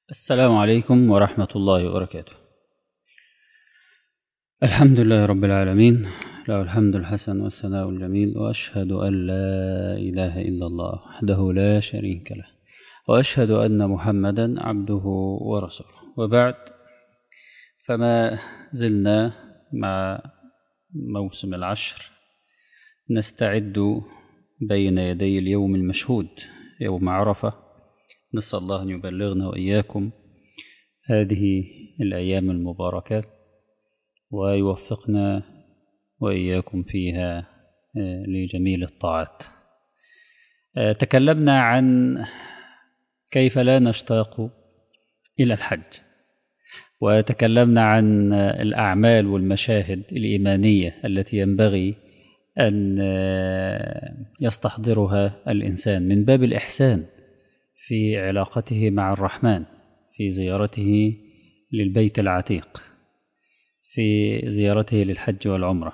السلام عليكم ورحمة الله وبركاته الحمد لله رب العالمين له الحمد الحسن والثناء الجميل وأشهد أن لا إله إلا الله وحده لا شريك له وأشهد أن محمدا عبده ورسوله وبعد فما زلنا مع موسم العشر نستعد بين يدي اليوم المشهود يوم عرفة نسأل الله أن يبلغنا وإياكم هذه الأيام المباركات ويوفقنا وإياكم فيها لجميل الطاعات تكلمنا عن كيف لا نشتاق إلى الحج وتكلمنا عن الأعمال والمشاهد الإيمانية التي ينبغي أن يستحضرها الإنسان من باب الإحسان في علاقته مع الرحمن في زيارته للبيت العتيق في زيارته للحج والعمرة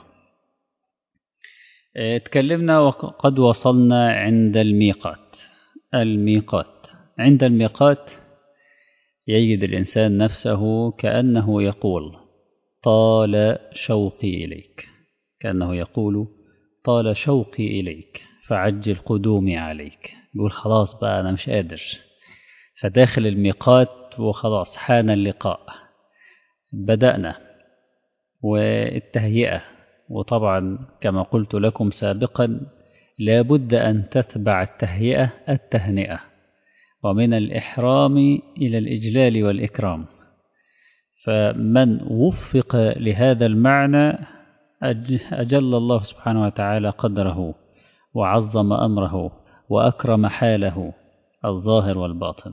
تكلمنا وقد وصلنا عند الميقات الميقات عند الميقات يجد الإنسان نفسه كأنه يقول طال شوقي إليك كأنه يقول طال شوقي إليك فعجل قدومي عليك بيقول خلاص بقى أنا مش قادر فداخل الميقات وخلاص حان اللقاء بدأنا والتهيئة وطبعا كما قلت لكم سابقا لابد أن تتبع التهيئة التهنئة ومن الإحرام إلى الإجلال والإكرام فمن وفق لهذا المعنى أجل الله سبحانه وتعالى قدره وعظم أمره وأكرم حاله الظاهر والباطن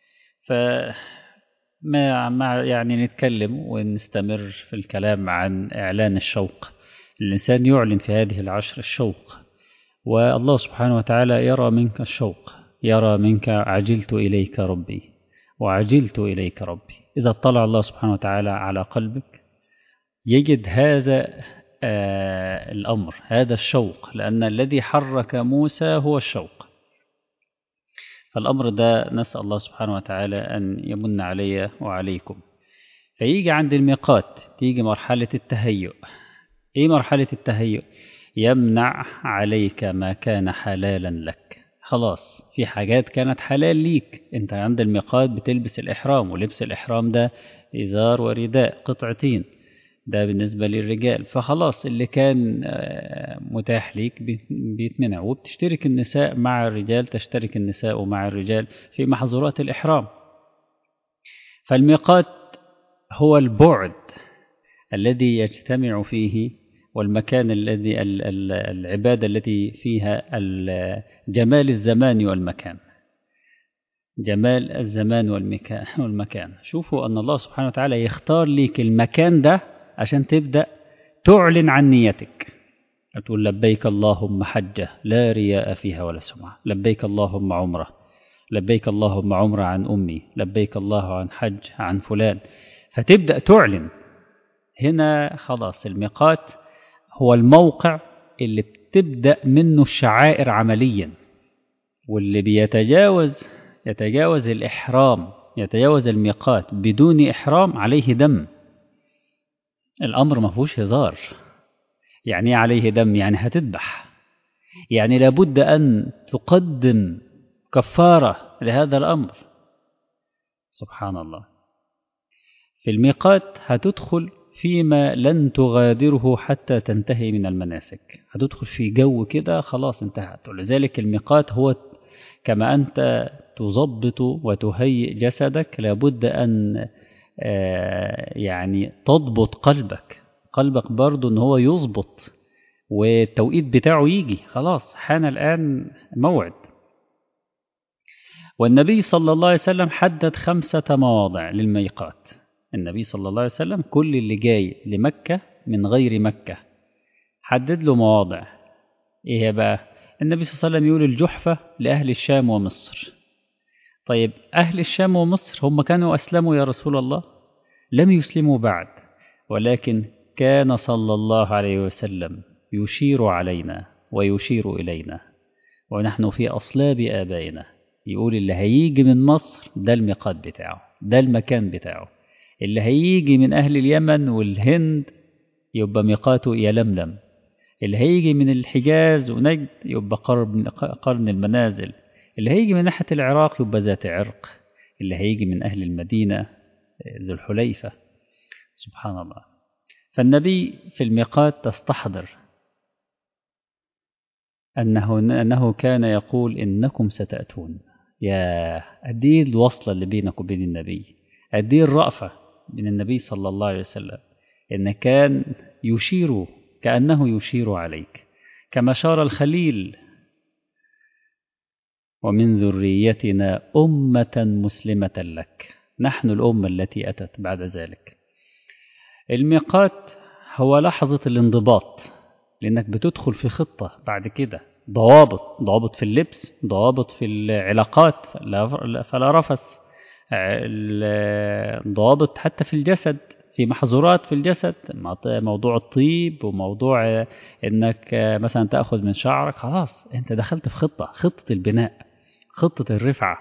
فما مع يعني نتكلم ونستمر في الكلام عن إعلان الشوق الإنسان يعلن في هذه العشر الشوق والله سبحانه وتعالى يرى منك الشوق يرى منك عجلت إليك ربي وعجلت إليك ربي إذا اطلع الله سبحانه وتعالى على قلبك يجد هذا آه الأمر هذا الشوق لأن الذي حرك موسى هو الشوق فالأمر ده نسأل الله سبحانه وتعالى أن يمن علي وعليكم فيجي عند الميقات تيجي مرحلة التهيؤ إيه مرحلة التهيؤ يمنع عليك ما كان حلالا لك خلاص في حاجات كانت حلال ليك انت عند الميقات بتلبس الإحرام ولبس الإحرام ده إزار ورداء قطعتين ده بالنسبة للرجال فخلاص اللي كان متاح ليك بيتمنع وبتشترك النساء مع الرجال تشترك النساء مع الرجال في محظورات الإحرام فالميقات هو البعد الذي يجتمع فيه والمكان الذي العبادة التي فيها جمال الزمان والمكان جمال الزمان والمكان شوفوا أن الله سبحانه وتعالى يختار لك المكان ده عشان تبدأ تعلن عن نيتك تقول لبيك اللهم حجة لا رياء فيها ولا سمعة لبيك اللهم عمرة لبيك اللهم عمرة عن أمي لبيك الله عن حج عن فلان فتبدأ تعلن هنا خلاص الميقات هو الموقع اللي بتبدأ منه الشعائر عمليا واللي بيتجاوز يتجاوز الإحرام يتجاوز الميقات بدون إحرام عليه دم الأمر ما فيهوش هزار يعني عليه دم يعني هتذبح يعني لابد أن تقدم كفارة لهذا الأمر سبحان الله في الميقات هتدخل فيما لن تغادره حتى تنتهي من المناسك هتدخل في جو كده خلاص انتهت ولذلك الميقات هو كما أنت تضبط وتهيئ جسدك لابد أن يعني تضبط قلبك قلبك برضه ان هو يظبط والتوقيت بتاعه يجي خلاص حان الآن موعد والنبي صلى الله عليه وسلم حدد خمسة مواضع للميقات النبي صلى الله عليه وسلم كل اللي جاي لمكة من غير مكة حدد له مواضع ايه هي بقى النبي صلى الله عليه وسلم يقول الجحفة لأهل الشام ومصر طيب أهل الشام ومصر هم كانوا أسلموا يا رسول الله لم يسلموا بعد ولكن كان صلى الله عليه وسلم يشير علينا ويشير إلينا ونحن في أصلاب آبائنا يقول اللي هيجي من مصر ده الميقات بتاعه ده المكان بتاعه اللي هيجي من أهل اليمن والهند يبقى ميقاته يلملم اللي هيجي من الحجاز ونجد يبقى قرن, قرن المنازل اللي هيجي من ناحية العراق يبقى ذات عرق اللي هيجي من أهل المدينة ذو الحليفة سبحان الله فالنبي في الميقات تستحضر أنه, أنه كان يقول إنكم ستأتون يا أدي الوصلة اللي بينك وبين النبي أدي الرأفة من النبي صلى الله عليه وسلم إن كان يشير كأنه يشير عليك كما شار الخليل ومن ذريتنا أمة مسلمة لك نحن الأمة التي أتت بعد ذلك الميقات هو لحظة الانضباط لأنك بتدخل في خطة بعد كده ضوابط ضوابط في اللبس ضوابط في العلاقات فلا رفث ضوابط حتى في الجسد في محظورات في الجسد موضوع الطيب وموضوع انك مثلا تاخذ من شعرك خلاص انت دخلت في خطه خطه البناء خطه الرفعه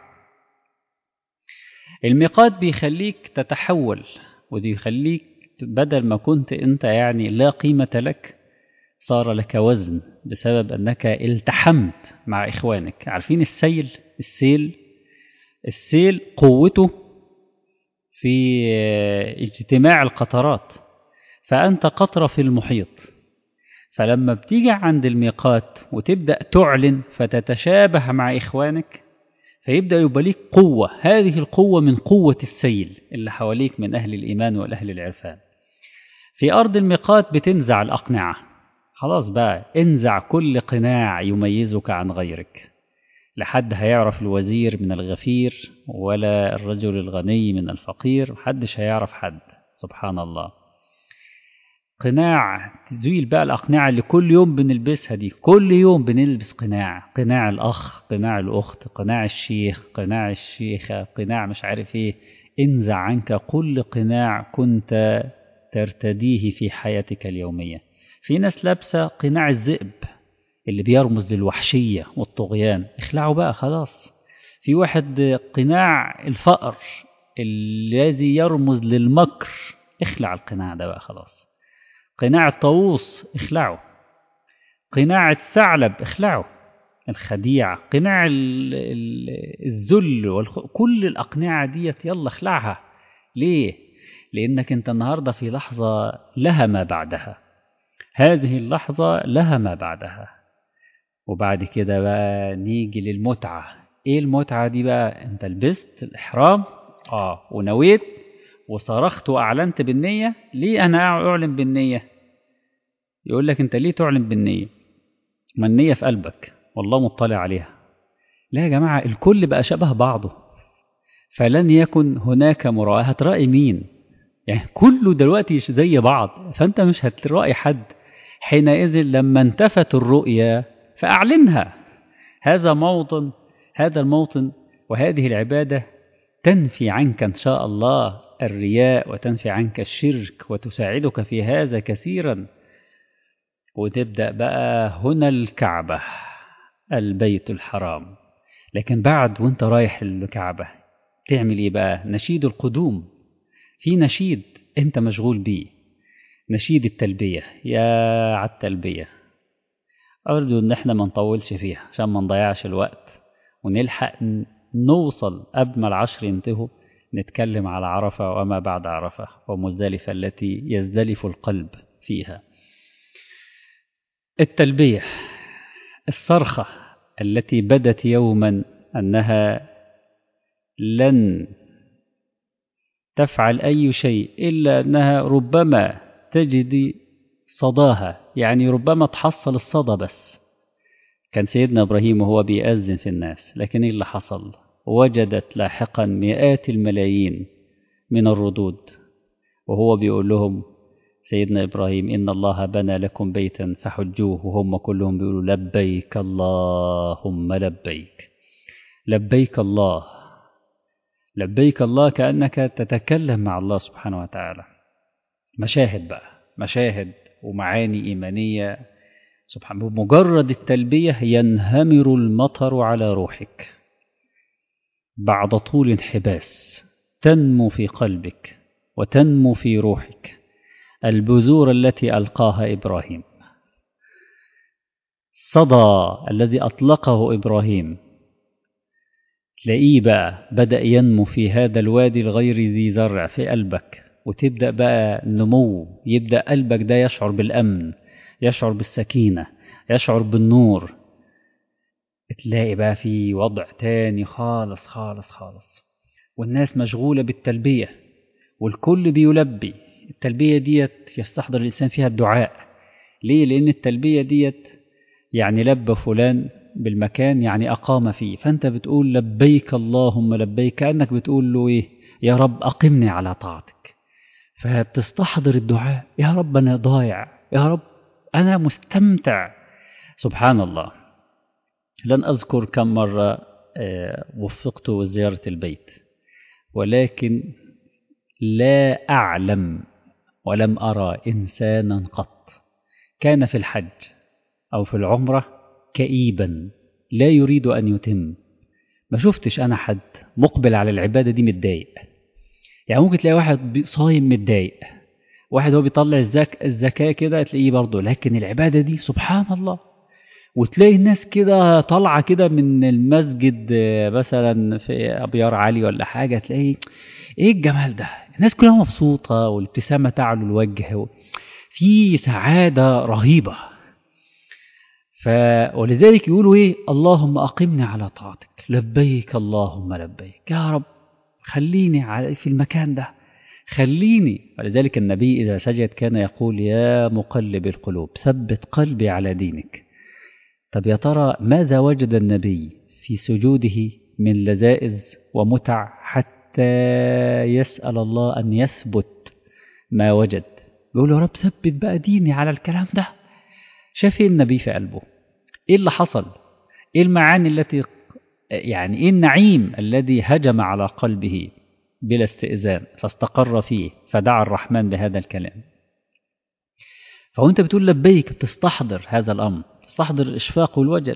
الميقات بيخليك تتحول ودي يخليك بدل ما كنت انت يعني لا قيمه لك صار لك وزن بسبب انك التحمت مع اخوانك عارفين السيل السيل السيل قوته في اجتماع القطرات فأنت قطرة في المحيط فلما بتيجي عند الميقات وتبدأ تعلن فتتشابه مع إخوانك فيبدأ يبقى ليك قوة هذه القوة من قوة السيل اللي حواليك من أهل الإيمان والأهل العرفان في أرض الميقات بتنزع الأقنعة خلاص بقى انزع كل قناع يميزك عن غيرك لحد هيعرف الوزير من الغفير ولا الرجل الغني من الفقير محدش هيعرف حد سبحان الله قناع تزيل بقى الأقنعة اللي كل يوم بنلبسها دي كل يوم بنلبس قناع قناع الأخ قناع الأخت قناع الشيخ قناع الشيخة قناع مش عارف ايه انزع عنك كل قناع كنت ترتديه في حياتك اليومية في ناس لابسة قناع الذئب اللي بيرمز للوحشية والطغيان اخلعوا بقى خلاص في واحد قناع الفقر الذي يرمز للمكر اخلع القناع ده بقى خلاص قناع الطاووس اخلعه قناع الثعلب اخلعه الخديعة قناع الذل والخ... كل الأقنعة ديت يلا اخلعها ليه؟ لأنك أنت النهاردة في لحظة لها ما بعدها هذه اللحظة لها ما بعدها وبعد كده بقى نيجي للمتعة ايه المتعة دي بقى انت لبست الإحرام اه ونويت وصرخت وأعلنت بالنية ليه أنا أعلن بالنية يقول لك أنت ليه تعلن بالنية ما النية في قلبك والله مطلع عليها لا يا جماعة الكل بقى شبه بعضه فلن يكن هناك مراءة هترائي مين يعني كله دلوقتي زي بعض فأنت مش هترائي حد حينئذ لما انتفت الرؤية فأعلنها هذا موطن هذا الموطن وهذه العبادة تنفي عنك إن شاء الله الرياء وتنفي عنك الشرك وتساعدك في هذا كثيرا وتبدأ بقى هنا الكعبة البيت الحرام لكن بعد وانت رايح الكعبة تعمل ايه بقى نشيد القدوم في نشيد انت مشغول بيه نشيد التلبية يا على التلبية أرجو إن احنا ما نطولش فيها عشان ما نضيعش الوقت ونلحق نوصل قبل ما العشر ينتهوا نتكلم على عرفة وما بعد عرفة ومزدلفة التي يزدلف القلب فيها التلبية الصرخة التي بدت يوما أنها لن تفعل أي شيء إلا أنها ربما تجد صداها يعني ربما تحصل الصدى بس كان سيدنا إبراهيم وهو بيأذن في الناس لكن إيه اللي حصل وجدت لاحقا مئات الملايين من الردود وهو بيقول لهم سيدنا إبراهيم إن الله بنى لكم بيتا فحجوه وهم كلهم بيقولوا لبيك اللهم لبيك لبيك الله لبيك الله كأنك تتكلم مع الله سبحانه وتعالى مشاهد بقى مشاهد ومعاني إيمانية سبحان بمجرد التلبية ينهمر المطر على روحك بعد طول انحباس تنمو في قلبك وتنمو في روحك البذور التي ألقاها إبراهيم صدى الذي أطلقه إبراهيم تلاقيه بقى بدأ ينمو في هذا الوادي الغير ذي زرع في قلبك وتبدأ بقى النمو يبدأ قلبك ده يشعر بالأمن يشعر بالسكينة يشعر بالنور تلاقي بقى في وضع تاني خالص خالص خالص والناس مشغولة بالتلبية والكل بيلبي التلبية ديت يستحضر الإنسان فيها الدعاء ليه؟ لأن التلبية ديت يعني لبى فلان بالمكان يعني أقام فيه فأنت بتقول لبيك اللهم لبيك كأنك بتقول له إيه يا رب أقمني على طاعتك فبتستحضر الدعاء يا رب أنا ضايع يا رب أنا مستمتع سبحان الله لن أذكر كم مرة وفقت زيارة البيت ولكن لا أعلم ولم أرى إنسانا قط كان في الحج أو في العمرة كئيبا لا يريد أن يتم ما شفتش أنا حد مقبل على العبادة دي متضايق يعني ممكن تلاقي واحد صايم متضايق واحد هو بيطلع الزك... الزكاة كده تلاقيه برضه لكن العبادة دي سبحان الله وتلاقي الناس كده طالعة كده من المسجد مثلا في أبيار علي ولا حاجة تلاقي إيه الجمال ده الناس كلها مبسوطة والابتسامة تعلو الوجه في سعادة رهيبة ف ولذلك يقولوا ايه اللهم اقمني على طاعتك لبيك اللهم لبيك يا رب خليني على في المكان ده خليني ولذلك النبي اذا سجد كان يقول يا مقلب القلوب ثبت قلبي على دينك طب يا ترى ماذا وجد النبي في سجوده من لذائذ ومتع حتى يسأل الله أن يثبت ما وجد يقول يا رب ثبت بقى ديني على الكلام ده شاف ايه النبي في قلبه ايه اللي حصل ايه المعاني التي يعني ايه النعيم الذي هجم على قلبه بلا استئذان فاستقر فيه فدعا الرحمن بهذا الكلام فوانت بتقول لبيك بتستحضر هذا الامر بتستحضر الاشفاق والوجل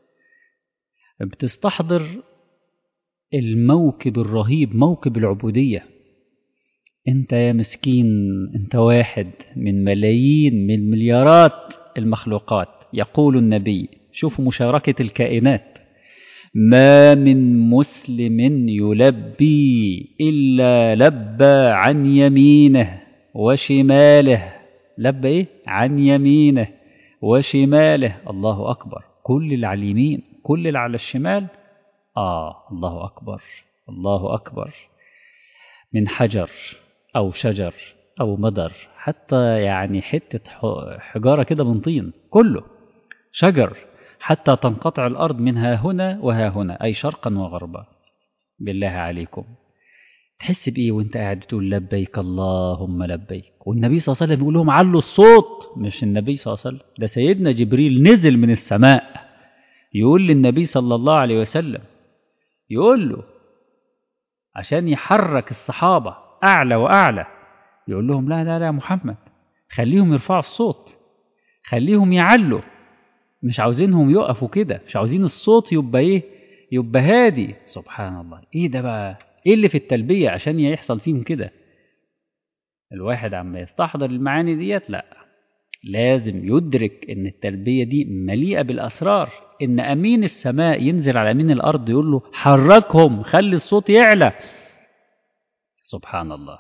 بتستحضر الموكب الرهيب موكب العبوديه انت يا مسكين انت واحد من ملايين من مليارات المخلوقات يقول النبي شوفوا مشاركة الكائنات ما من مسلم يلبي إلا لبى عن يمينه وشماله لبى إيه؟ عن يمينه وشماله الله أكبر كل اللي على اليمين كل اللي على الشمال آه الله أكبر الله أكبر من حجر أو شجر أو مدر حتى يعني حتة حجارة كده من طين كله شجر حتى تنقطع الأرض منها هنا وها هنا أي شرقا وغربا بالله عليكم تحس بإيه وانت قاعد تقول لبيك اللهم لبيك والنبي صلى الله عليه وسلم بيقول لهم علوا الصوت مش النبي صلى الله عليه وسلم ده سيدنا جبريل نزل من السماء يقول للنبي صلى الله عليه وسلم يقول له عشان يحرك الصحابة أعلى وأعلى يقول لهم لا لا لا محمد خليهم يرفعوا الصوت خليهم يعلوا مش عاوزينهم يقفوا كده مش عاوزين الصوت يبقى ايه يبقى هادي سبحان الله ايه ده بقى ايه اللي في التلبية عشان يحصل فيهم كده الواحد عم يستحضر المعاني ديت لا لازم يدرك ان التلبية دي مليئة بالاسرار ان امين السماء ينزل على امين الارض يقول له حركهم خلي الصوت يعلى سبحان الله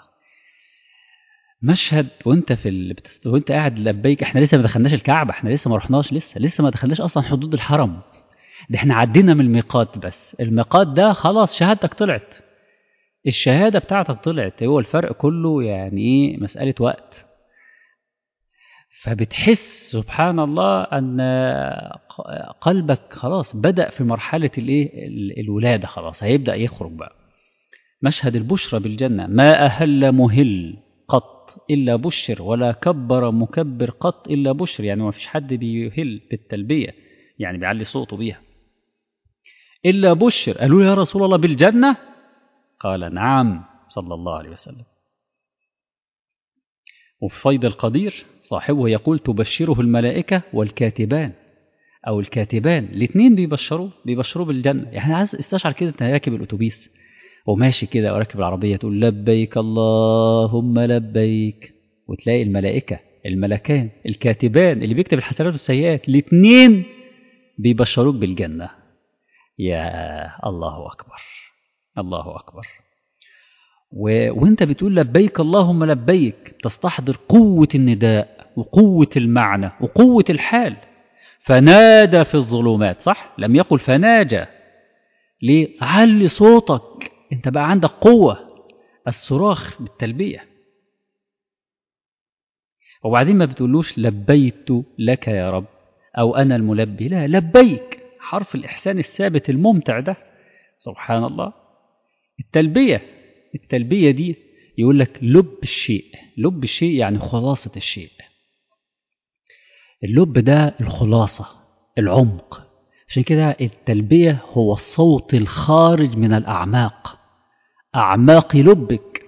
مشهد وانت في اللي بتست... وانت قاعد لبيك احنا لسه ما دخلناش الكعبه احنا لسه ما رحناش لسه لسه ما دخلناش اصلا حدود الحرم ده احنا عدينا من الميقات بس الميقات ده خلاص شهادتك طلعت الشهاده بتاعتك طلعت هو الفرق كله يعني ايه مساله وقت فبتحس سبحان الله ان قلبك خلاص بدا في مرحله الايه الولاده خلاص هيبدا يخرج بقى مشهد البشرى بالجنه ما اهل مهل قط إلا بشر ولا كبر مكبر قط إلا بشر يعني ما فيش حد بيهل بالتلبية يعني بيعلي صوته بيها إلا بشر قالوا يا رسول الله بالجنة قال نعم صلى الله عليه وسلم وفي فيض القدير صاحبه يقول تبشره الملائكة والكاتبان أو الكاتبان الاثنين بيبشروه بيبشروه بالجنة يعني عايز استشعر كده أنت راكب الأتوبيس وماشي كده وراكب العربية تقول لبيك اللهم لبيك وتلاقي الملائكة الملكان الكاتبان اللي بيكتب الحسنات والسيئات الاثنين بيبشروك بالجنة يا الله أكبر الله أكبر و... وانت بتقول لبيك اللهم لبيك تستحضر قوة النداء وقوة المعنى وقوة الحال فنادى في الظلمات صح لم يقل فناجى ليه علي صوتك انت بقى عندك قوة الصراخ بالتلبية وبعدين ما بتقولوش لبيت لك يا رب أو أنا الملبي لا لبيك حرف الإحسان الثابت الممتع ده سبحان الله التلبية التلبية دي يقول لك لب الشيء لب الشيء يعني خلاصة الشيء اللب ده الخلاصة العمق عشان كده التلبية هو الصوت الخارج من الأعماق أعماق لبك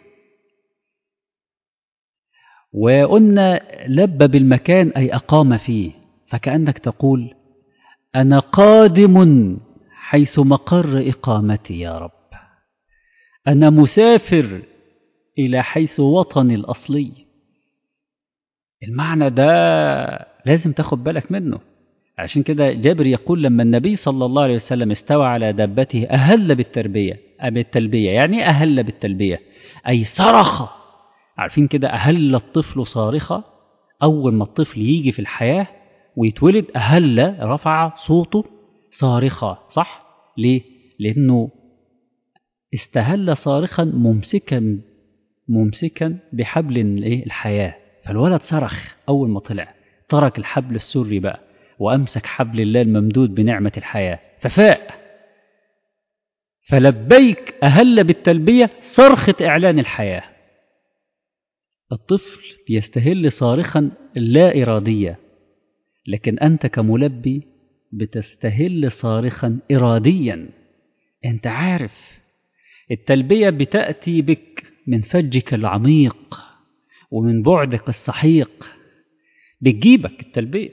وقلنا لب بالمكان أي أقام فيه فكأنك تقول أنا قادم حيث مقر إقامتي يا رب أنا مسافر إلى حيث وطني الأصلي المعنى ده لازم تاخد بالك منه عشان كده جابر يقول لما النبي صلى الله عليه وسلم استوى على دابته أهل بالتربية أم التلبية يعني أهل بالتلبية أي صرخ عارفين كده أهل الطفل صارخة أول ما الطفل يجي في الحياة ويتولد أهل رفع صوته صارخة صح؟ ليه؟ لأنه استهل صارخا ممسكا ممسكا بحبل الايه الحياة فالولد صرخ أول ما طلع ترك الحبل السري بقى وأمسك حبل الله الممدود بنعمة الحياة ففاء فلبيك أهل بالتلبية صرخة إعلان الحياة الطفل بيستهل صارخا لا إرادية لكن أنت كملبي بتستهل صارخا إراديا أنت عارف التلبية بتأتي بك من فجك العميق ومن بعدك السحيق بتجيبك التلبية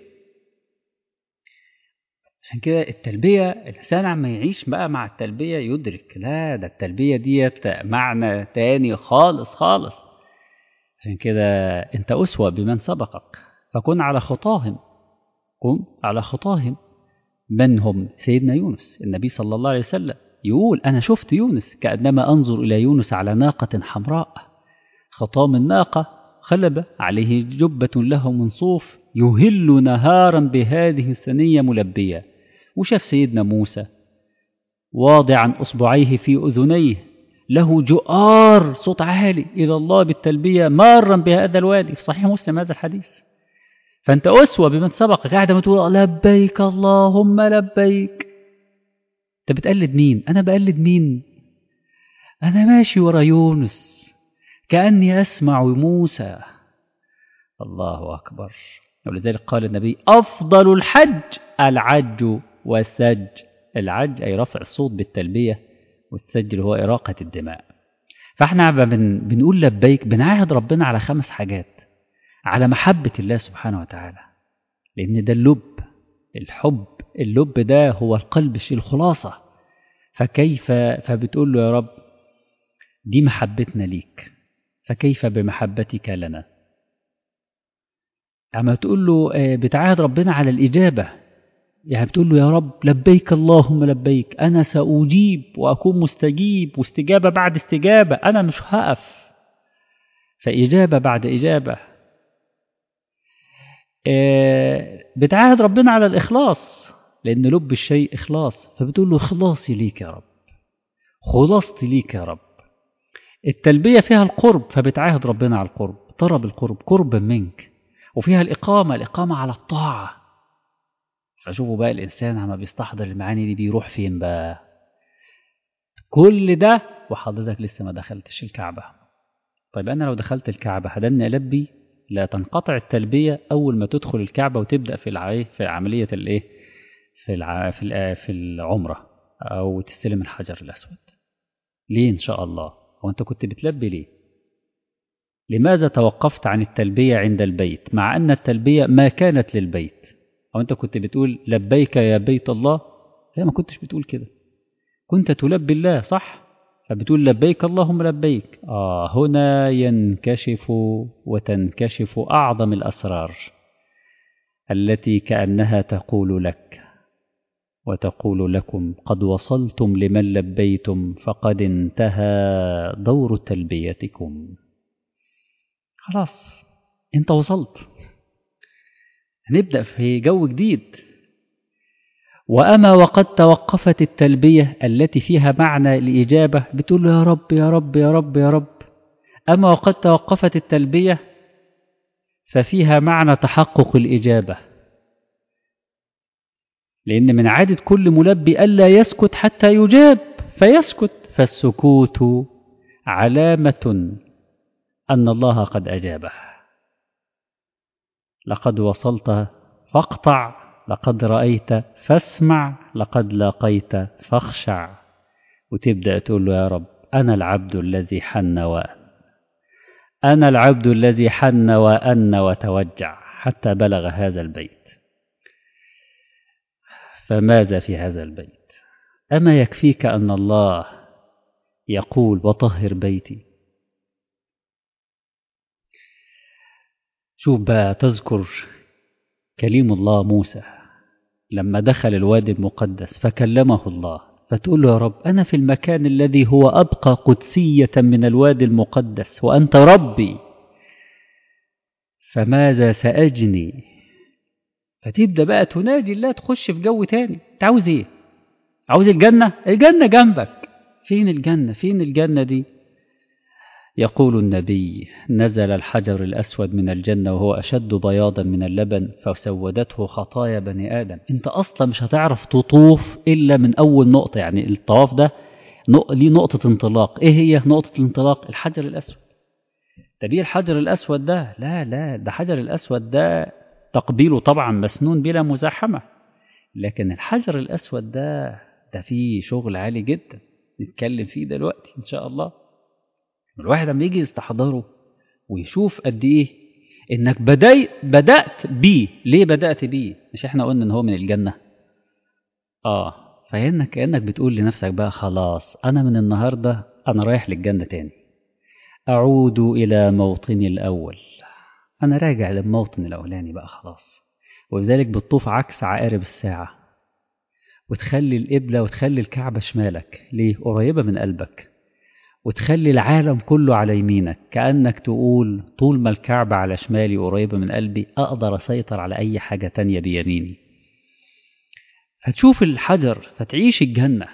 عشان كده التلبية الإنسان عما يعيش بقى مع التلبية يدرك لا ده التلبية ديت معنى تاني خالص خالص عشان كده أنت أسوة بمن سبقك فكن على خطاهم كن على خطاهم من هم سيدنا يونس النبي صلى الله عليه وسلم يقول أنا شفت يونس كأنما أنظر إلى يونس على ناقة حمراء خطام الناقة خلب عليه جبة له من صوف يهل نهارا بهذه الثنية ملبية وشاف سيدنا موسى واضعا أصبعيه في أذنيه له جؤار صوت عالي إلى الله بالتلبية مارا بهذا الوادي في صحيح مسلم هذا الحديث فأنت أسوة بمن سبق قاعدة ما تقول لبيك اللهم لبيك أنت بتقلد مين؟ أنا بقلد مين؟ أنا ماشي ورا يونس كأني أسمع موسى الله أكبر ولذلك قال النبي أفضل الحج العج والسج العج أي رفع الصوت بالتلبية والسج هو إراقة الدماء فاحنا بن بنقول لبيك بنعاهد ربنا على خمس حاجات على محبة الله سبحانه وتعالى لأن ده اللب الحب اللب ده هو القلب الشيء الخلاصة فكيف فبتقول له يا رب دي محبتنا ليك فكيف بمحبتك لنا أما تقول له بتعاهد ربنا على الإجابة يعني بتقول له يا رب لبيك اللهم لبيك أنا سأجيب وأكون مستجيب واستجابة بعد استجابة أنا مش هقف فإجابة بعد إجابة بتعاهد ربنا على الإخلاص لأن لب الشيء إخلاص فبتقول له إخلاصي ليك يا رب خلاصتي ليك يا رب التلبية فيها القرب فبتعاهد ربنا على القرب طلب القرب قربا منك وفيها الإقامة الإقامة على الطاعة فشوفوا بقى الإنسان عما بيستحضر المعاني دي بيروح فين بقى كل ده وحضرتك لسه ما دخلتش الكعبة طيب أنا لو دخلت الكعبة هدني ألبي لا تنقطع التلبية أول ما تدخل الكعبة وتبدأ في العي في عملية الإيه في الع... في في العمرة أو تستلم الحجر الأسود ليه إن شاء الله هو أنت كنت بتلبي ليه لماذا توقفت عن التلبية عند البيت مع أن التلبية ما كانت للبيت أو أنت كنت بتقول لبيك يا بيت الله لا ما كنتش بتقول كده كنت تلبي الله صح فبتقول لبيك اللهم لبيك آه هنا ينكشف وتنكشف أعظم الأسرار التي كأنها تقول لك وتقول لكم قد وصلتم لمن لبيتم فقد انتهى دور تلبيتكم خلاص انت وصلت هنبدأ في جو جديد وأما وقد توقفت التلبية التي فيها معنى الإجابة بتقول له يا رب يا رب يا رب يا رب أما وقد توقفت التلبية ففيها معنى تحقق الإجابة لأن من عادة كل ملبي ألا يسكت حتى يجاب فيسكت فالسكوت علامة أن الله قد أجابه لقد وصلت فاقطع لقد رأيت فاسمع لقد لاقيت فاخشع وتبدأ تقول له يا رب أنا العبد الذي حن وأن أنا العبد الذي حن وأن وتوجع حتى بلغ هذا البيت فماذا في هذا البيت أما يكفيك أن الله يقول وطهر بيتي شوف بقى تذكر كليم الله موسى لما دخل الوادي المقدس فكلمه الله فتقول له يا رب أنا في المكان الذي هو أبقى قدسية من الوادي المقدس وأنت ربي فماذا سأجني فتبدأ بقى تناجي الله تخش في جو تاني انت عاوز ايه عاوز الجنة الجنة جنبك فين الجنة فين الجنة دي يقول النبي نزل الحجر الأسود من الجنة وهو أشد بياضا من اللبن فسودته خطايا بني آدم أنت أصلا مش هتعرف تطوف إلا من أول نقطة يعني الطواف ده ليه نقطة انطلاق إيه هي نقطة الانطلاق الحجر الأسود طب ايه الحجر الأسود ده لا لا ده حجر الأسود ده تقبيله طبعا مسنون بلا مزاحمة لكن الحجر الأسود ده ده فيه شغل عالي جدا نتكلم فيه دلوقتي إن شاء الله الواحد لما يجي يستحضره ويشوف قد ايه انك بدأت بدأت بيه ليه بدأت بيه مش احنا قلنا ان هو من الجنة اه فهنا كأنك بتقول لنفسك بقى خلاص انا من النهاردة انا رايح للجنة تاني اعود الى موطني الاول انا راجع للموطن الاولاني بقى خلاص ولذلك بتطوف عكس عقارب الساعة وتخلي القبلة وتخلي الكعبة شمالك ليه قريبة من قلبك وتخلي العالم كله على يمينك كأنك تقول طول ما الكعبة على شمالي قريبة من قلبي أقدر أسيطر على أي حاجة تانية بيميني هتشوف الحجر فتعيش الجنة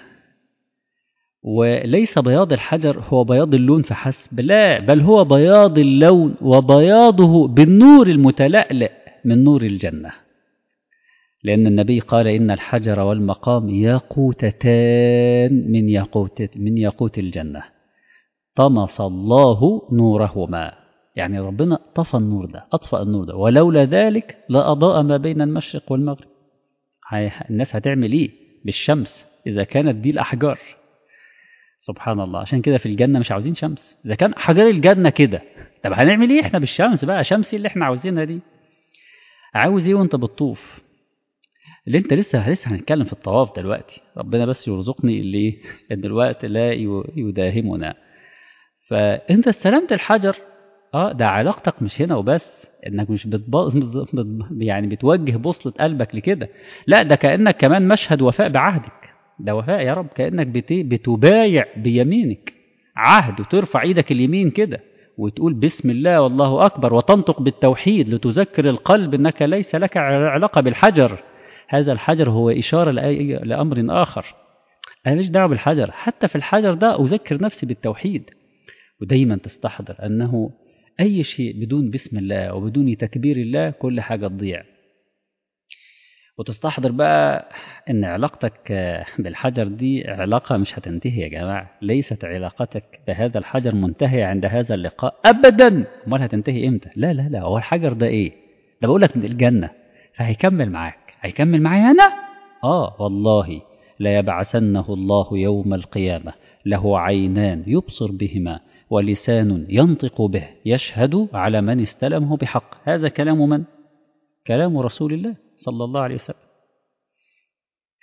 وليس بياض الحجر هو بياض اللون فحسب لا بل هو بياض اللون وبياضه بالنور المتلألئ من نور الجنة لأن النبي قال إن الحجر والمقام ياقوتتان من ياقوت من ياقوت الجنة طمس الله نورهما يعني ربنا طفى النور ده أطفأ النور ده ولولا ذلك لأضاء ما بين المشرق والمغرب الناس هتعمل إيه بالشمس إذا كانت دي الأحجار سبحان الله عشان كده في الجنة مش عاوزين شمس إذا كان أحجار الجنة كده طب هنعمل إيه إحنا بالشمس بقى شمس اللي إحنا عاوزينها دي عاوز إيه وأنت بتطوف اللي انت لسه لسه هنتكلم في الطواف دلوقتي ربنا بس يرزقني اللي ان الوقت لا يداهمنا فانت استلمت الحجر اه ده علاقتك مش هنا وبس انك مش بتب... يعني بتوجه بوصلة قلبك لكده لا ده كأنك كمان مشهد وفاء بعهدك ده وفاء يا رب كأنك بت... بتبايع بيمينك عهد وترفع ايدك اليمين كده وتقول بسم الله والله أكبر وتنطق بالتوحيد لتذكر القلب أنك ليس لك علاقة بالحجر هذا الحجر هو إشارة لأمر آخر أنا مش دعوة بالحجر حتى في الحجر ده أذكر نفسي بالتوحيد ودايما تستحضر أنه أي شيء بدون بسم الله وبدون تكبير الله كل حاجة تضيع وتستحضر بقى أن علاقتك بالحجر دي علاقة مش هتنتهي يا جماعة ليست علاقتك بهذا الحجر منتهية عند هذا اللقاء أبدا أمال هتنتهي إمتى لا لا لا هو الحجر ده إيه ده بقول لك من الجنة فهيكمل معاك هيكمل معايا أنا آه والله ليبعثنه الله يوم القيامة له عينان يبصر بهما ولسان ينطق به يشهد على من استلمه بحق هذا كلام من؟ كلام رسول الله صلى الله عليه وسلم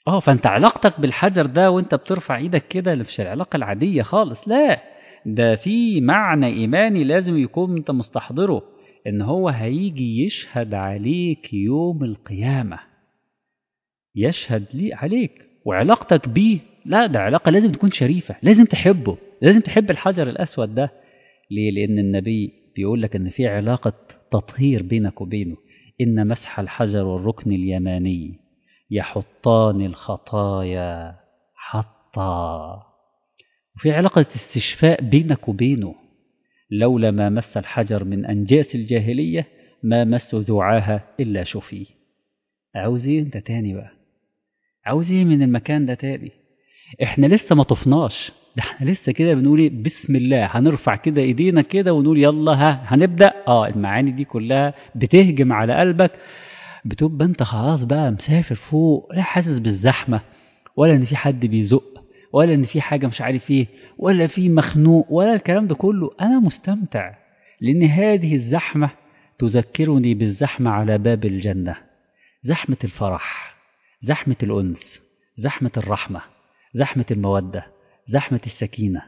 اه فانت علاقتك بالحجر ده وانت بترفع ايدك كده مش العلاقه العاديه خالص لا ده في معنى ايماني لازم يكون انت مستحضره ان هو هيجي يشهد عليك يوم القيامه يشهد لي عليك وعلاقتك بيه لا ده علاقه لازم تكون شريفه لازم تحبه لازم تحب الحجر الاسود ده ليه لان النبي بيقول لك ان في علاقه تطهير بينك وبينه ان مسح الحجر والركن اليماني يحطان الخطايا حطا وفي علاقة استشفاء بينك وبينه لولا ما مس الحجر من أنجاس الجاهلية ما مس ذعاها إلا شفي عاوز ايه انت تاني بقى عاوز ايه من المكان ده تاني احنا لسه ما طفناش ده احنا لسه كده بنقول ايه بسم الله هنرفع كده ايدينا كده ونقول يلا ها هنبدا اه المعاني دي كلها بتهجم على قلبك بتبقى انت خلاص بقى مسافر فوق لا حاسس بالزحمه ولا ان في حد بيزق ولا ان في حاجه مش عارف ايه ولا في مخنوق ولا الكلام ده كله انا مستمتع لان هذه الزحمه تذكرني بالزحمه على باب الجنه زحمه الفرح زحمه الانس زحمه الرحمه زحمه الموده زحمه السكينه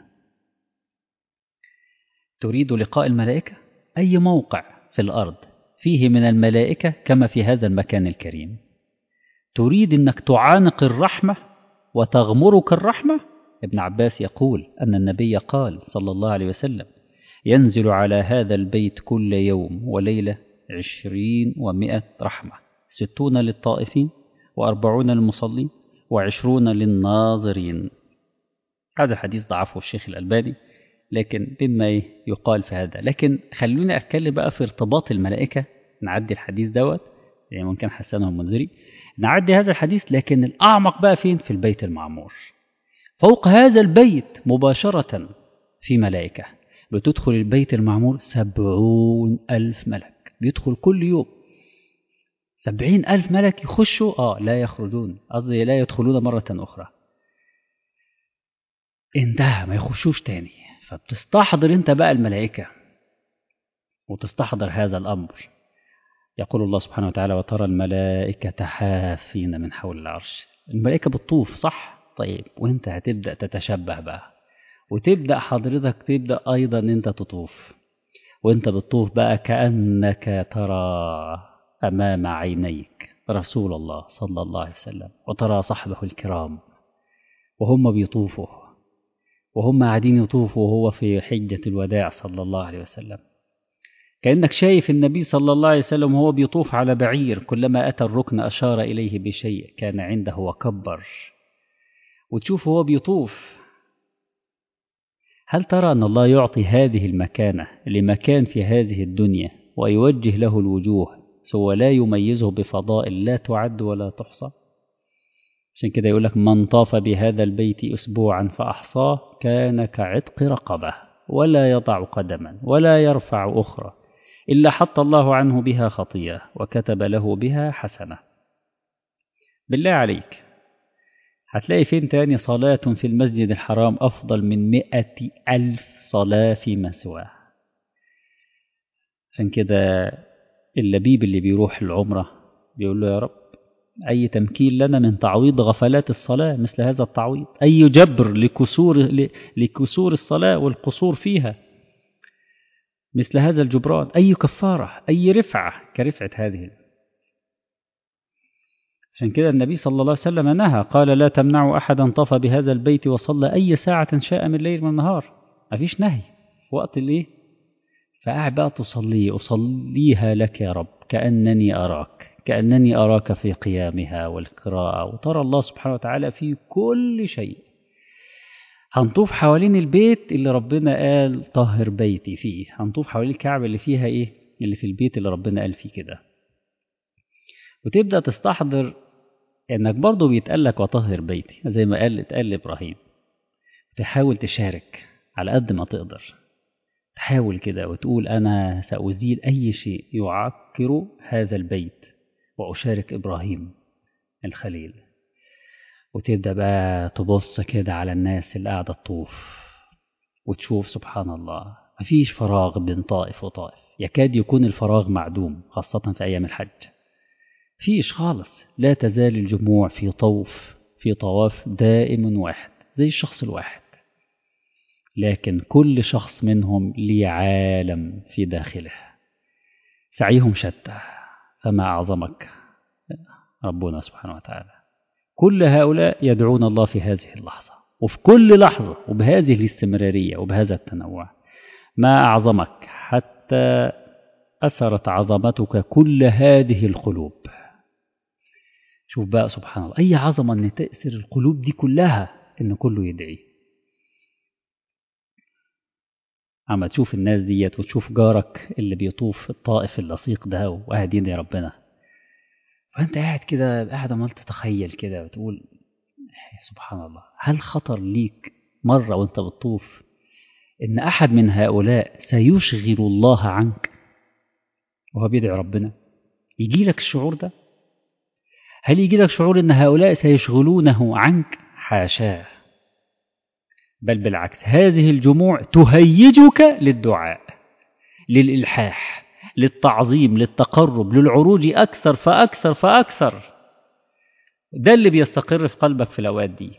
تريد لقاء الملائكه اي موقع في الارض فيه من الملائكة كما في هذا المكان الكريم تريد أنك تعانق الرحمة وتغمرك الرحمة ابن عباس يقول أن النبي قال صلى الله عليه وسلم ينزل على هذا البيت كل يوم وليلة عشرين ومائة رحمة ستون للطائفين وأربعون للمصلين وعشرون للناظرين هذا الحديث ضعفه الشيخ الألباني لكن مما يقال في هذا لكن خلوني أتكلم بقى في ارتباط الملائكة نعدي الحديث دوت يعني ممكن حسنه المنذري نعدي هذا الحديث لكن الأعمق بقى فين في البيت المعمور فوق هذا البيت مباشرة في ملائكة بتدخل البيت المعمور سبعون ألف ملك بيدخل كل يوم سبعين ألف ملك يخشوا آه لا يخرجون قصدي لا يدخلون مرة أخرى انتهى ما يخشوش تاني فبتستحضر انت بقى الملائكة وتستحضر هذا الأمر يقول الله سبحانه وتعالى وترى الملائكة حافين من حول العرش الملائكة بتطوف صح طيب وانت هتبدأ تتشبه بقى وتبدأ حضرتك تبدأ أيضا انت تطوف وانت بتطوف بقى كأنك ترى أمام عينيك رسول الله صلى الله عليه وسلم وترى صحبه الكرام وهم بيطوفوا وهم قاعدين يطوفوا وهو في حجة الوداع صلى الله عليه وسلم كأنك شايف النبي صلى الله عليه وسلم وهو بيطوف على بعير كلما أتى الركن أشار إليه بشيء كان عنده وكبر وتشوف هو بيطوف هل ترى أن الله يعطي هذه المكانة لمكان في هذه الدنيا ويوجه له الوجوه سوى لا يميزه بفضائل لا تعد ولا تحصى عشان كده يقول لك من طاف بهذا البيت أسبوعا فأحصاه كان كعتق رقبة ولا يضع قدما ولا يرفع أخرى إلا حط الله عنه بها خطيئة وكتب له بها حسنة بالله عليك هتلاقي فين تاني صلاة في المسجد الحرام أفضل من مئة ألف صلاة في سواه عشان كده اللبيب اللي بيروح العمرة بيقول له يا رب أي تمكين لنا من تعويض غفلات الصلاة مثل هذا التعويض أي جبر لكسور, لكسور الصلاة والقصور فيها مثل هذا الجبران أي كفارة أي رفعة كرفعة هذه عشان كده النبي صلى الله عليه وسلم نهى قال لا تمنعوا أحدا طاف بهذا البيت وصلى أي ساعة شاء من الليل من نهار مفيش نهي في وقت الايه فقاعد بقى تصلي أصليها لك يا رب كأنني أراك كأنني أراك في قيامها والقراءة وترى الله سبحانه وتعالى في كل شيء هنطوف حوالين البيت اللي ربنا قال طهر بيتي فيه هنطوف حوالين الكعبة اللي فيها إيه اللي في البيت اللي ربنا قال فيه كده وتبدأ تستحضر إنك برضه بيتقال لك وطهر بيتي زي ما قال اتقال لإبراهيم تحاول تشارك على قد ما تقدر تحاول كده وتقول أنا سأزيل أي شيء يعكر هذا البيت وأشارك إبراهيم الخليل وتبدأ بقى تبص كده على الناس اللي قاعدة تطوف وتشوف سبحان الله مفيش فراغ بين طائف وطائف يكاد يكون الفراغ معدوم خاصة في أيام الحج فيش خالص لا تزال الجموع في طوف في طواف دائم واحد زي الشخص الواحد لكن كل شخص منهم ليه عالم في داخله سعيهم شتى فما أعظمك ربنا سبحانه وتعالى كل هؤلاء يدعون الله في هذه اللحظة وفي كل لحظة وبهذه الاستمرارية وبهذا التنوع ما أعظمك حتى أثرت عظمتك كل هذه القلوب شوف بقى سبحان الله أي عظمة أن تأثر القلوب دي كلها أن كله يدعي عم تشوف الناس ديت وتشوف جارك اللي بيطوف الطائف اللصيق ده وقاعد يدعي ربنا فأنت قاعد كده قاعد عمال تتخيل كده وتقول سبحان الله هل خطر ليك مرة وانت بتطوف إن أحد من هؤلاء سيشغل الله عنك وهو بيدعي ربنا يجي لك الشعور ده هل يجي لك شعور ان هؤلاء سيشغلونه عنك حاشاه بل بالعكس هذه الجموع تهيجك للدعاء للإلحاح للتعظيم للتقرب للعروج أكثر فأكثر فأكثر ده اللي بيستقر في قلبك في الأوقات دي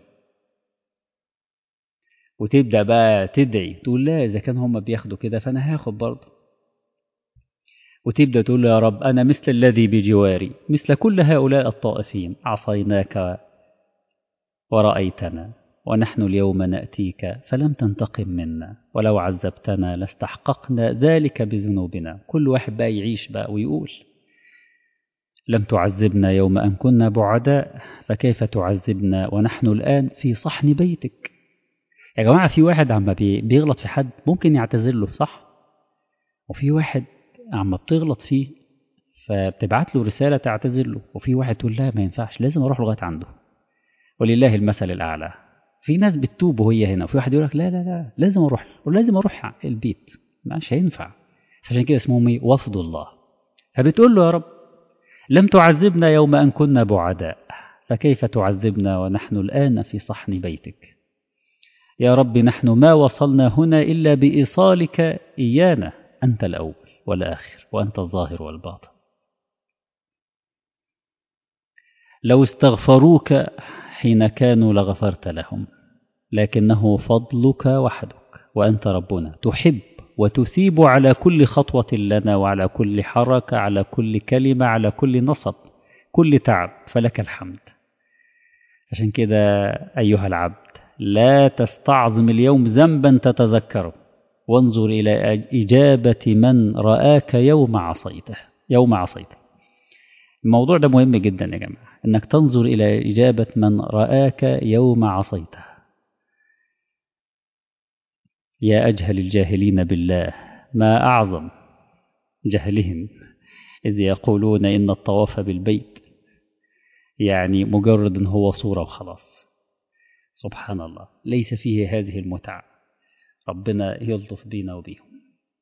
وتبدأ بقى تدعي تقول لا إذا كان هم بياخدوا كده فأنا هاخد برضه وتبدأ تقول يا رب أنا مثل الذي بجواري مثل كل هؤلاء الطائفين عصيناك ورأيتنا ونحن اليوم نأتيك فلم تنتقم منا ولو عذبتنا لاستحققنا ذلك بذنوبنا كل واحد بقى يعيش بقى ويقول لم تعذبنا يوم أن كنا بعداء فكيف تعذبنا ونحن الآن في صحن بيتك يا جماعة في واحد عم بيغلط في حد ممكن يعتذر له صح وفي واحد عم بتغلط فيه فبتبعت له رسالة تعتذر له وفي واحد تقول لا ما ينفعش لازم أروح لغاية عنده ولله المثل الأعلى في ناس بتتوب وهي هنا وفي واحد يقول لك لا لا لا لازم أروح ولازم أروح البيت مش هينفع عشان كده اسمهم ايه وفد الله فبتقول له يا رب لم تعذبنا يوم أن كنا بعداء فكيف تعذبنا ونحن الآن في صحن بيتك يا رب نحن ما وصلنا هنا إلا بإيصالك إيانا أنت الأول والآخر وأنت الظاهر والباطن لو استغفروك حين كانوا لغفرت لهم لكنه فضلك وحدك وأنت ربنا تحب وتثيب على كل خطوة لنا وعلى كل حركة على كل كلمة على كل نصب كل تعب فلك الحمد عشان كده أيها العبد لا تستعظم اليوم ذنبا تتذكره وانظر إلى إجابة من رآك يوم عصيته يوم عصيته الموضوع ده مهم جدا يا جماعة إنك تنظر إلى إجابة من رآك يوم عصيته يا أجهل الجاهلين بالله ما أعظم جهلهم إذ يقولون إن الطواف بالبيت يعني مجرد هو صورة وخلاص سبحان الله ليس فيه هذه المتعة ربنا يلطف بينا وبيهم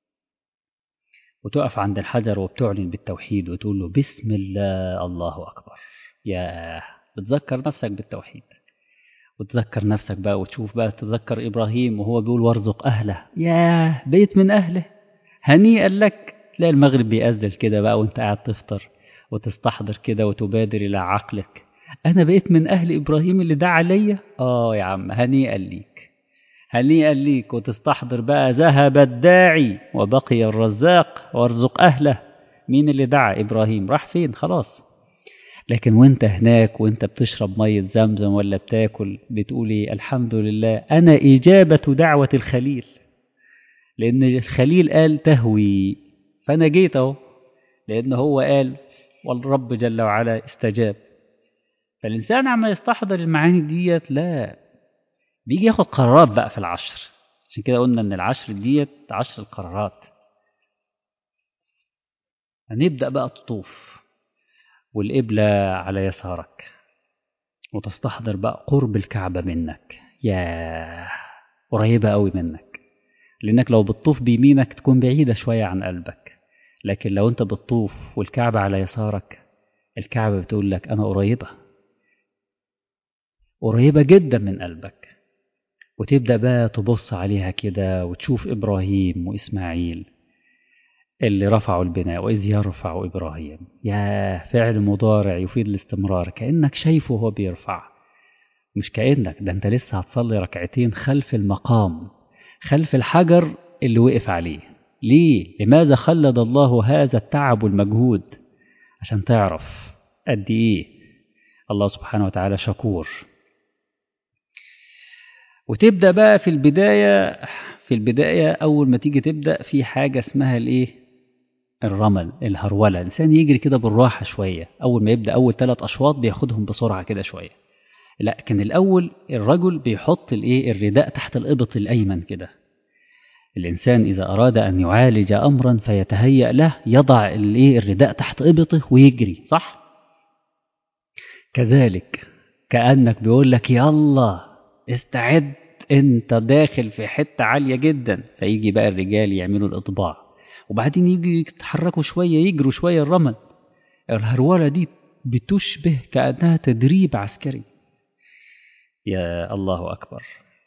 وتقف عند الحجر وبتعلن بالتوحيد وتقول له بسم الله الله أكبر يا بتذكر نفسك بالتوحيد وتذكر نفسك بقى وتشوف بقى تذكر إبراهيم وهو بيقول وارزق أهله يا بيت من أهله هنيئا لك تلاقي المغرب بيأذل كده بقى وانت قاعد تفطر وتستحضر كده وتبادر إلى عقلك أنا بقيت من أهل إبراهيم اللي دعا عليا آه يا عم هنيئا ليك هنيئا ليك وتستحضر بقى ذهب الداعي وبقي الرزاق وارزق أهله مين اللي دعا إبراهيم راح فين خلاص لكن وانت هناك وانت بتشرب مية زمزم ولا بتاكل بتقولي الحمد لله أنا إجابة دعوة الخليل لأن الخليل قال تهوي فأنا جيت أهو لأن هو قال والرب جل وعلا استجاب فالإنسان عما يستحضر المعاني ديت لا بيجي ياخد قرارات بقى في العشر عشان كده قلنا ان العشر ديت عشر القرارات هنبدأ بقى تطوف والقبلة على يسارك وتستحضر بقى قرب الكعبة منك يا قريبة قوي منك لأنك لو بتطوف بيمينك تكون بعيدة شوية عن قلبك لكن لو أنت بتطوف والكعبة على يسارك الكعبة بتقول لك أنا قريبة قريبة جدا من قلبك وتبدأ بقى تبص عليها كده وتشوف إبراهيم وإسماعيل اللي رفعوا البناء وإذ يرفع إبراهيم يا فعل مضارع يفيد الاستمرار كأنك شايفه وهو بيرفع مش كأنك ده انت لسه هتصلي ركعتين خلف المقام خلف الحجر اللي وقف عليه ليه لماذا خلد الله هذا التعب والمجهود عشان تعرف قد ايه الله سبحانه وتعالى شكور وتبدا بقى في البدايه في البدايه اول ما تيجي تبدا في حاجه اسمها الايه الرمل الهروله الانسان يجري كده بالراحه شويه اول ما يبدا اول ثلاث اشواط بياخدهم بسرعه كده شويه لكن الاول الرجل بيحط الايه الرداء تحت الابط الايمن كده الانسان اذا اراد ان يعالج امرا فيتهيأ له يضع الايه الرداء تحت ابطه ويجري صح كذلك كانك بيقول لك يلا استعد انت داخل في حته عاليه جدا فيجي بقى الرجال يعملوا الاطباع وبعدين يجي يتحركوا شويه يجروا شويه الرمل الهروله دي بتشبه كانها تدريب عسكري يا الله اكبر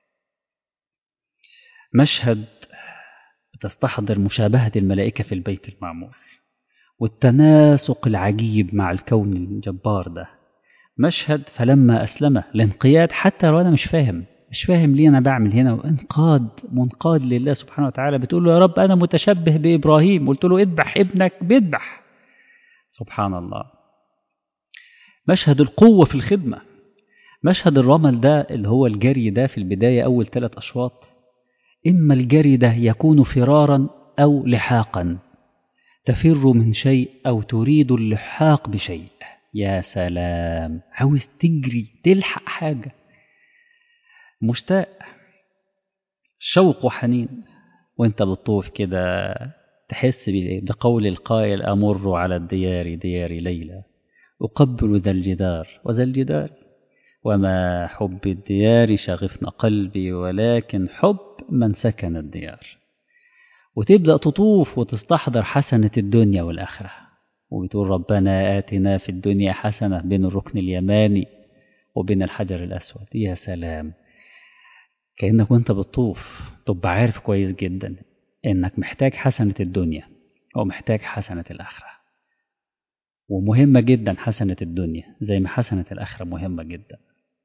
مشهد بتستحضر مشابهه الملائكه في البيت المعمور والتناسق العجيب مع الكون الجبار ده مشهد فلما أسلمه الانقياد حتى لو أنا مش فاهم مش فاهم ليه أنا بعمل هنا وانقاد منقاد لله سبحانه وتعالى بتقول له يا رب أنا متشبه بإبراهيم قلت له اذبح ابنك بيذبح سبحان الله مشهد القوة في الخدمة مشهد الرمل ده اللي هو الجري ده في البداية أول ثلاث أشواط إما الجري ده يكون فرارا أو لحاقا تفر من شيء أو تريد اللحاق بشيء يا سلام عاوز تجري تلحق حاجة مشتاق شوق وحنين وانت بتطوف كده تحس بقول القائل أمر على الديار ديار ليلى أقبل ذا الجدار وذا الجدار وما حب الديار شغفن قلبي ولكن حب من سكن الديار وتبدأ تطوف وتستحضر حسنة الدنيا والآخرة وبتقول ربنا آتنا في الدنيا حسنة بين الركن اليماني وبين الحجر الأسود يا سلام كأنك وانت بتطوف تبقى عارف كويس جدا انك محتاج حسنة الدنيا ومحتاج حسنة الآخرة ومهمة جدا حسنة الدنيا زي ما حسنة الآخرة مهمة جدا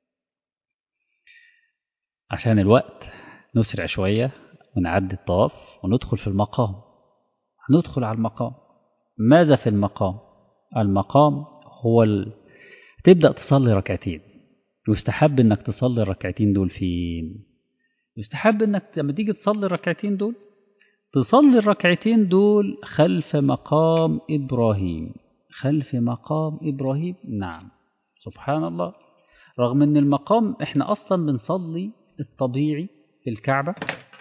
عشان الوقت نسرع شوية ونعدي الطواف وندخل في المقام هندخل على المقام ماذا في المقام المقام هو ال... تبدأ تصلي ركعتين يستحب انك تصلي الركعتين دول فين يستحب انك لما تيجي تصلي الركعتين دول تصلي الركعتين دول خلف مقام إبراهيم خلف مقام إبراهيم نعم سبحان الله رغم ان المقام احنا اصلا بنصلي الطبيعي في الكعبة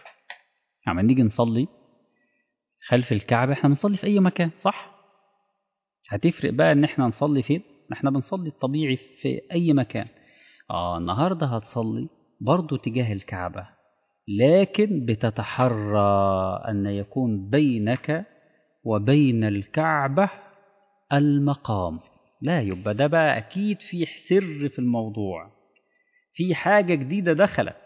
عم نيجي نصلي خلف الكعبة احنا بنصلي في اي مكان صح هتفرق بقى ان احنا نصلي فين احنا بنصلي الطبيعي في اي مكان اه النهاردة هتصلي برضو تجاه الكعبة لكن بتتحرى ان يكون بينك وبين الكعبة المقام لا يبقى ده بقى اكيد في سر في الموضوع في حاجة جديدة دخلت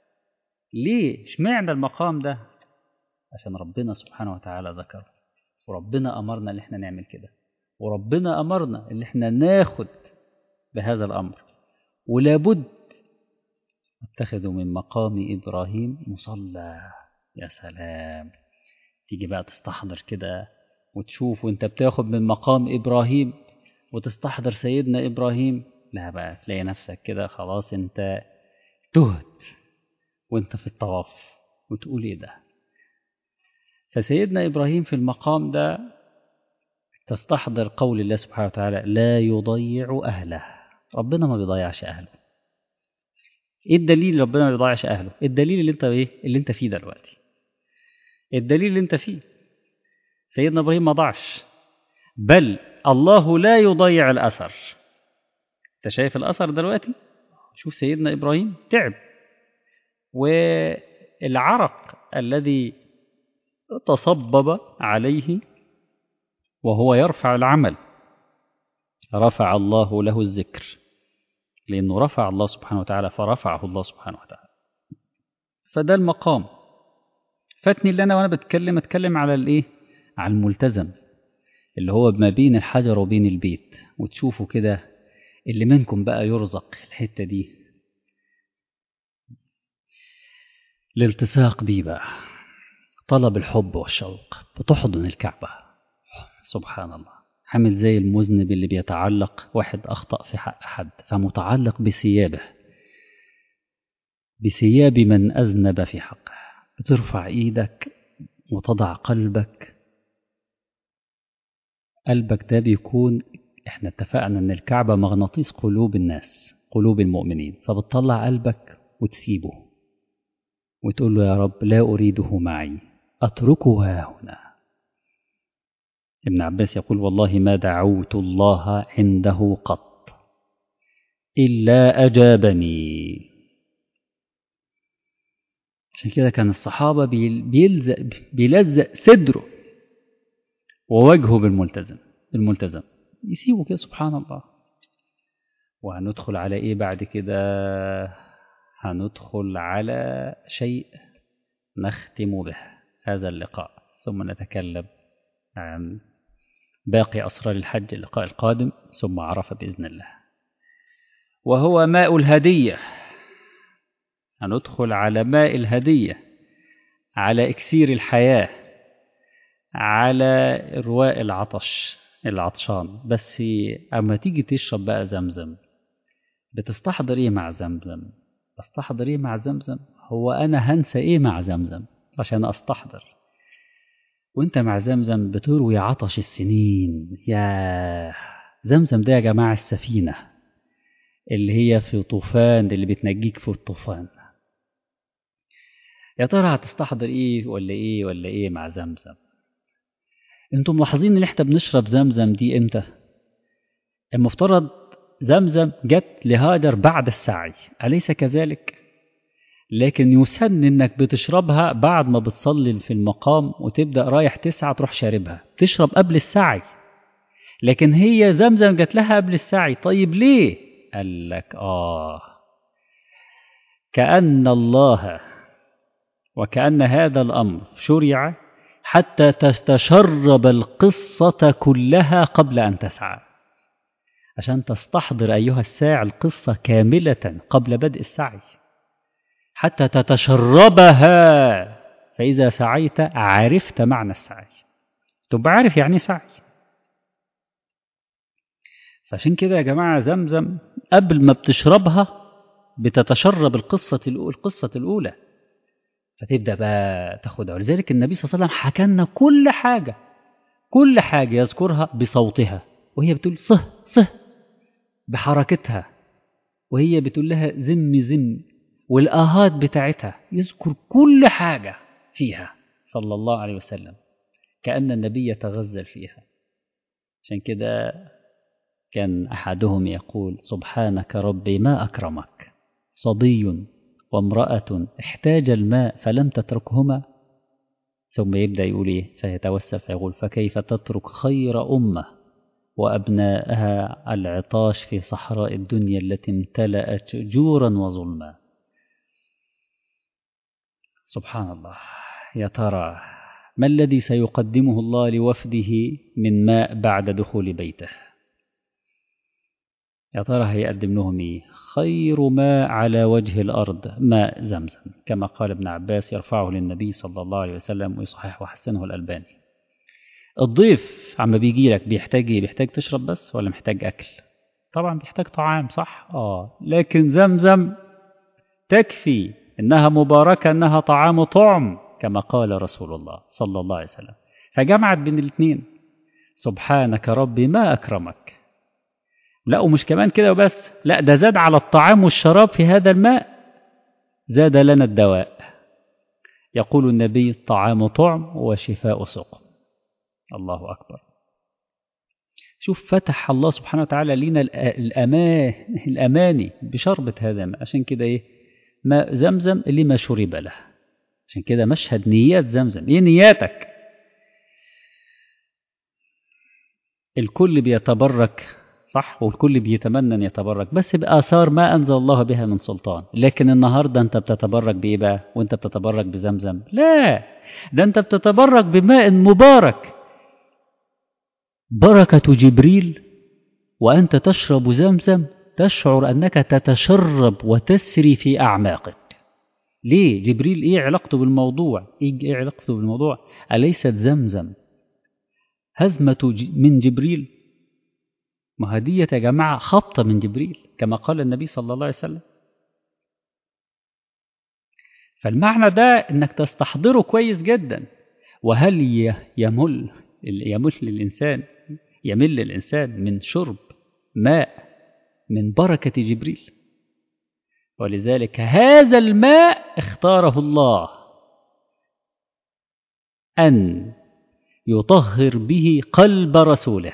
ليه اشمعنى المقام ده عشان ربنا سبحانه وتعالى ذكره وربنا أمرنا ان احنا نعمل كده وربنا أمرنا ان احنا ناخد بهذا الأمر ولابد اتخذوا من مقام إبراهيم مصلى يا سلام تيجي بقى تستحضر كده وتشوف وانت بتاخد من مقام إبراهيم وتستحضر سيدنا إبراهيم لا بقى تلاقي نفسك كده خلاص انت تهت وانت في الطواف وتقول ايه ده فسيدنا إبراهيم في المقام ده تستحضر قول الله سبحانه وتعالى لا يضيع أهله ربنا ما بيضيعش أهله ايه الدليل اللي ربنا ما بيضيعش أهله الدليل اللي انت ايه اللي انت فيه دلوقتي الدليل اللي انت فيه سيدنا إبراهيم ما ضاعش بل الله لا يضيع الأثر انت شايف الأثر دلوقتي شوف سيدنا إبراهيم تعب والعرق الذي تصبب عليه وهو يرفع العمل رفع الله له الذكر لأنه رفع الله سبحانه وتعالى فرفعه الله سبحانه وتعالى فده المقام فاتني اللي أنا وأنا بتكلم أتكلم على الإيه على الملتزم اللي هو ما بين الحجر وبين البيت وتشوفوا كده اللي منكم بقى يرزق الحتة دي الالتصاق بيه بقى طلب الحب والشوق بتحضن الكعبة سبحان الله عامل زي المذنب اللي بيتعلق واحد أخطأ في حق حد فمتعلق بثيابه بثياب من أذنب في حقه بترفع إيدك وتضع قلبك قلبك ده بيكون احنا اتفقنا ان الكعبة مغناطيس قلوب الناس قلوب المؤمنين فبتطلع قلبك وتسيبه وتقول له يا رب لا أريده معي أتركه ها هنا ابن عباس يقول والله ما دعوت الله عنده قط إلا أجابني عشان كده كان الصحابة بيلزق بيلزق صدره ووجهه بالملتزم بالملتزم يسيبه كده سبحان الله وهندخل على ايه بعد كده هندخل على شيء نختم به هذا اللقاء ثم نتكلم عن باقي أسرار الحج اللقاء القادم ثم عرفة بإذن الله وهو ماء الهدية هندخل على ماء الهدية على إكسير الحياة على إرواء العطش العطشان بس أما تيجي تشرب بقى زمزم بتستحضر إيه مع زمزم بستحضر إيه مع زمزم هو أنا هنسى إيه مع زمزم عشان أستحضر وانت مع زمزم بتروي عطش السنين يا زمزم ده يا جماعة السفينة اللي هي في طوفان اللي بتنجيك في الطوفان يا ترى هتستحضر ايه ولا ايه ولا ايه مع زمزم انتم ملاحظين ان احنا بنشرب زمزم دي امتى المفترض زمزم جت لهاجر بعد السعي أليس كذلك لكن يسن انك بتشربها بعد ما بتصلي في المقام وتبدا رايح تسعى تروح شاربها تشرب قبل السعي لكن هي زمزم جات لها قبل السعي طيب ليه قال لك اه كأن الله وكأن هذا الأمر شرع حتى تتشرب القصة كلها قبل أن تسعى عشان تستحضر أيها الساعي القصة كاملة قبل بدء السعي حتى تتشربها فإذا سعيت عرفت معنى السعي تبقى عارف يعني سعي فعشان كده يا جماعة زمزم قبل ما بتشربها بتتشرب القصة القصة الأولى فتبدأ بقى تاخدها ولذلك النبي صلى الله عليه وسلم حكى لنا كل حاجة كل حاجة يذكرها بصوتها وهي بتقول صه صه بحركتها وهي بتقول لها زم زم والآهات بتاعتها يذكر كل حاجة فيها صلى الله عليه وسلم كأن النبي يتغزل فيها عشان كده كان أحدهم يقول سبحانك ربي ما أكرمك صبي وامرأة احتاج الماء فلم تتركهما ثم يبدأ يقول إيه فيتوسل فيقول فكيف تترك خير أمة وأبناءها العطاش في صحراء الدنيا التي امتلأت جورا وظلما سبحان الله يا ترى ما الذي سيقدمه الله لوفده من ماء بعد دخول بيته يا ترى هيقدم لهم ايه خير ماء على وجه الأرض ماء زمزم كما قال ابن عباس يرفعه للنبي صلى الله عليه وسلم ويصحح وحسنه الألباني الضيف عم بيجي لك بيحتاج ايه بيحتاج تشرب بس ولا محتاج أكل طبعا بيحتاج طعام صح اه لكن زمزم تكفي إنها مباركة إنها طعام طعم كما قال رسول الله صلى الله عليه وسلم فجمعت بين الاثنين سبحانك ربي ما أكرمك لا ومش كمان كده وبس لا ده زاد على الطعام والشراب في هذا الماء زاد لنا الدواء يقول النبي الطعام طعم وشفاء سقم الله أكبر شوف فتح الله سبحانه وتعالى لنا الأمان الأماني بشربة هذا الماء عشان كده إيه ماء زمزم لما شرب له عشان كده مشهد نيات زمزم ايه نياتك الكل بيتبرك صح والكل بيتمنى ان يتبرك بس بآثار ما أنزل الله بها من سلطان لكن النهاردة أنت بتتبرك بإيه بقى وأنت بتتبرك بزمزم لا ده أنت بتتبرك بماء مبارك بركة جبريل وأنت تشرب زمزم تشعر أنك تتشرب وتسري في أعماقك ليه جبريل إيه علاقته بالموضوع إيه إيه علاقته بالموضوع أليست زمزم هزمة ج- من جبريل ما هدية يا جماعة خبطة من جبريل كما قال النبي صلى الله عليه وسلم فالمعنى ده انك تستحضره كويس جدا وهل ي- يمل يمل الانسان يمل الانسان من شرب ماء من بركه جبريل ولذلك هذا الماء اختاره الله ان يطهر به قلب رسوله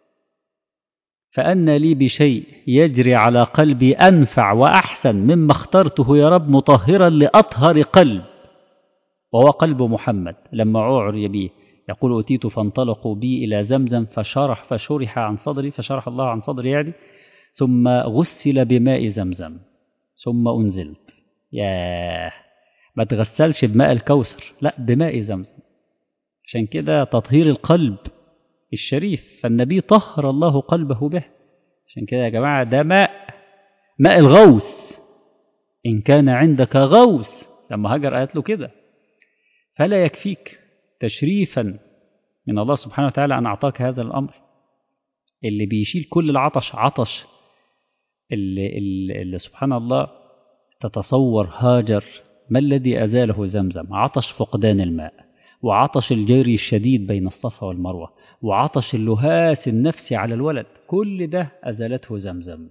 فأن لي بشيء يجري على قلبي أنفع وأحسن مما اخترته يا رب مطهرا لأطهر قلب وهو قلب محمد لما أعري به يقول أتيت فانطلقوا بي إلى زمزم فشرح فشرح عن صدري فشرح الله عن صدري يعني ثم غسل بماء زمزم ثم أنزلت ياه ما تغسلش بماء الكوثر لا بماء زمزم عشان كده تطهير القلب الشريف فالنبي طهر الله قلبه به عشان كده يا جماعة ده ماء ماء الغوث إن كان عندك غوث لما هاجر قالت له كده فلا يكفيك تشريفا من الله سبحانه وتعالى أن أعطاك هذا الأمر اللي بيشيل كل العطش عطش اللي, اللي, اللي سبحان الله تتصور هاجر ما الذي أزاله زمزم عطش فقدان الماء وعطش الجري الشديد بين الصفا والمروة وعطش اللهاس النفسي على الولد كل ده أزالته زمزم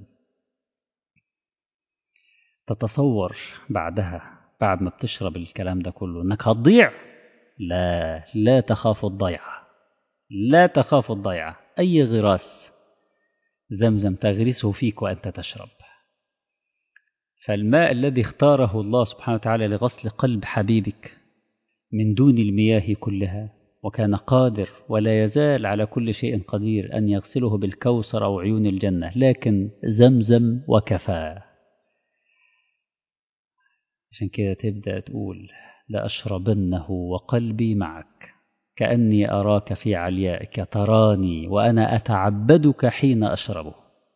تتصور بعدها بعد ما بتشرب الكلام ده كله انك هتضيع لا لا تخاف الضيعة لا تخاف الضيعة أي غراس زمزم تغرسه فيك وأنت تشرب فالماء الذي اختاره الله سبحانه وتعالى لغسل قلب حبيبك من دون المياه كلها وكان قادر ولا يزال على كل شيء قدير أن يغسله بالكوثر أو عيون الجنة لكن زمزم وكفى عشان كده تبدأ تقول لأشربنه وقلبي معك كأني أراك في عليائك تراني وأنا أتعبدك حين أشربه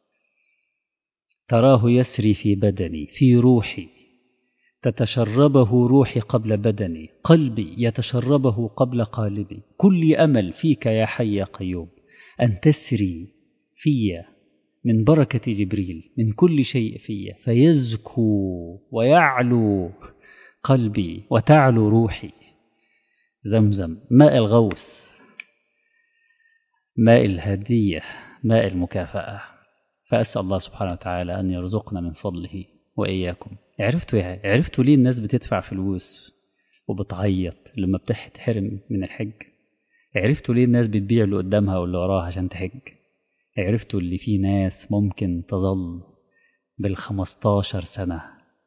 تراه يسري في بدني في روحي تتشربه روحي قبل بدني قلبي يتشربه قبل قالبي كل أمل فيك يا حي يا قيوم أن تسري في من بركة جبريل من كل شيء في فيزكو ويعلو قلبي وتعلو روحي زمزم ماء الغوث ماء الهدية ماء المكافأة فأسأل الله سبحانه وتعالى أن يرزقنا من فضله وإياكم عرفتوا عرفتوا ليه الناس بتدفع فلوس وبتعيط لما بتحرم من الحج عرفتوا ليه الناس بتبيع اللي قدامها واللي وراها عشان تحج عرفتوا اللي فيه ناس ممكن تظل بالخمستاشر سنة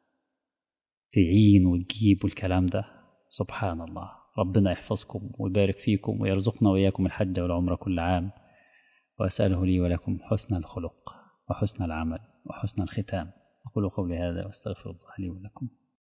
تعين وتجيب والكلام ده سبحان الله ربنا يحفظكم ويبارك فيكم ويرزقنا وإياكم الحج والعمرة كل عام وأسأله لي ولكم حسن الخلق وحسن العمل وحسن الختام أقول قولي هذا وأستغفر الله لي ولكم